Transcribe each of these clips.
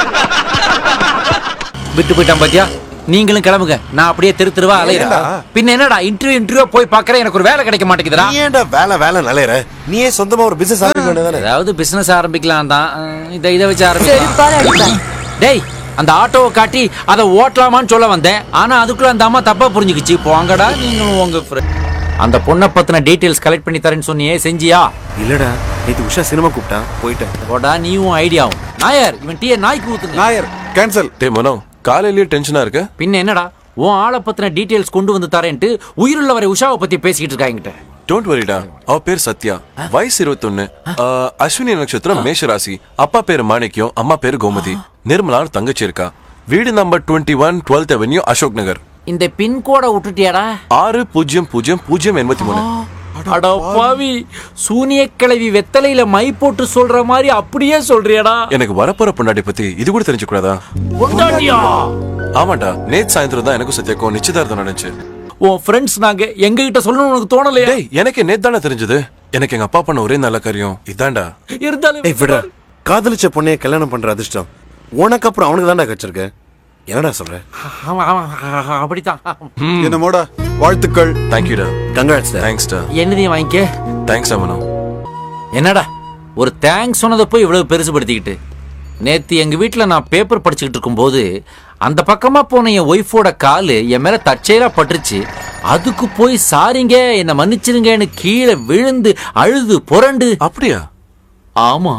விட்டு போயிட்டான் பாத்தியா நீங்களும் கிளம்புங்க நான் அப்படியே தெரு தெருவா அலையிறேன் ஏன்டா? பின்ன என்னடா இன்டர்வியூ இன்டர்வியூ போய் பாக்குறேன் எனக்கு ஒரு வேலை கிடைக்க மாட்டேங்குதுடா நீ ஏன்டா வேலை வேலை நிலையற நீயே சொந்தமா ஒரு பிசினஸ் ஆரம்பிக்க வேண்டியதானே ஏதாவது பிசினஸ் ஆரம்பிக்கலாம் தான் அஹ், இதை இதை வச்சு செருப்பால ஆரம்பிக்கலாம் அடிப்பேன். டேய் அந்த ஆட்டோவை காட்டி அதை ஓட்டலாமான்னு சொல்ல வந்தேன் ஆனா அதுக்குள்ள அந்த அம்மா தப்பா புரிஞ்சுக்கிச்சு போங்கடா நீங்களும் உங்க friend. அந்த பொண்ணை பத்தின டீடைல்ஸ் கலெக்ட் பண்ணி தரேன்னு சொன்னியே செஞ்சியா இல்லடா நேத்து உஷா சினிமா கூப்பிட்டா போயிட்டேன் போடா நீயும் ஐடியாவும் நாயர் இவன் டீயை நாய்க்கு ஊத்துங்க நாயர் கேன்சல் டே மனோ காலையிலேயே டென்ஷனா இருக்க பின்ன என்னடா உன் ஆளை பத்தின டீடைல்ஸ் கொண்டு வந்து தரேன்ட்டு உயிருள்ளவரை உஷாவை பத்தி பேசிக்கிட்டு இருக்காங்கிட்ட டோன்ட் வரிடா அவ பேர் சத்யா வயசு இருபத்தொன்னு அஸ்வினி நட்சத்திரம் மேஷ ராசி அப்பா பேரு மாணிக்யம் அம்மா பேரு கோமதி நிர்மலான்னு தங்கச்சி இருக்கா வீடு number twenty one twelfth avenue Ashok Nagar இந்த பின்கோடை விட்டுட்டியாடா ஆறு பூஜ்ஜியம் பூஜ்ஜியம் பூஜ்ஜியம் எண்பத்தி மூணு அட பாவி சூனிய கிழவி வெத்தலையில மை போட்டு சொல்ற மாதிரி அப்படியே சொல்றியாடா எனக்கு வரப்போற பொண்டாட்டி பத்தி இது கூட தெரிஞ்சுக்கூடாதா பொண்டாட்டியா ஆமாண்டா நேத்து சாயந்தரம் தான் எனக்கும் சத்யாக்கும் நிச்சயதார்த்தம் நடந்துச்சு உன் ஃப்ரெண்ட்ஸ் நாங்க எங்க கிட்ட சொல்லணும் உனக்கு தோணலையா டேய் எனக்கு நேத்து தானே தெரிஞ்சது எனக்கு எங்க அப்பா பண்ண ஒரே நல்ல காரியம் இதான்டா இருந்தாலும் ஏய் விடுறா காதலிச்ச பொண்ணைய கல்யாணம் பண்ற அதிர்ஷ்டம் உனக்கு அப்புறம் அவனுக்கு தான்டா கிடைச்சிருக்கு என்னடா சொல்ற ஆமா, ஆமா, அப்படித்தான் என்னமோட வாழ்த்துக்கள் தேங்க்யூடா கங்காட்ஸ் தேங்க்ஸ்டா என்னதையும் வாங்கிக்க தேங்க்ஸ் மனோ என்னடா ஒரு தேங்க்ஸ் சொன்னதை போய் இவ்வளவு பெருசுபடுத்திக்கிட்டு நேத்து எங்க வீட்ல நான் பேப்பர் படிச்சுக்கிட்டு இருக்கும்போது அந்த பக்கமா போன என் ஒய்ஃபோட காலு என் மேல தற்செயலா பட்டுருச்சு அதுக்கு போய் சாரிங்க என்னை மன்னிச்சிருங்கன்னு கீழே விழுந்து அழுது புரண்டு அப்படியா ஆமா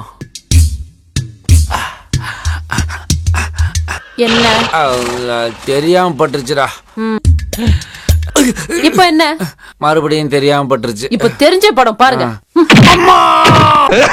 என்ன அஹ், தெரியாம பட்டுருச்சுடா இப்ப என்ன மறுபடியும் தெரியாம பட்டுருச்சு இப்ப தெரிஞ்ச படம் பாருங்க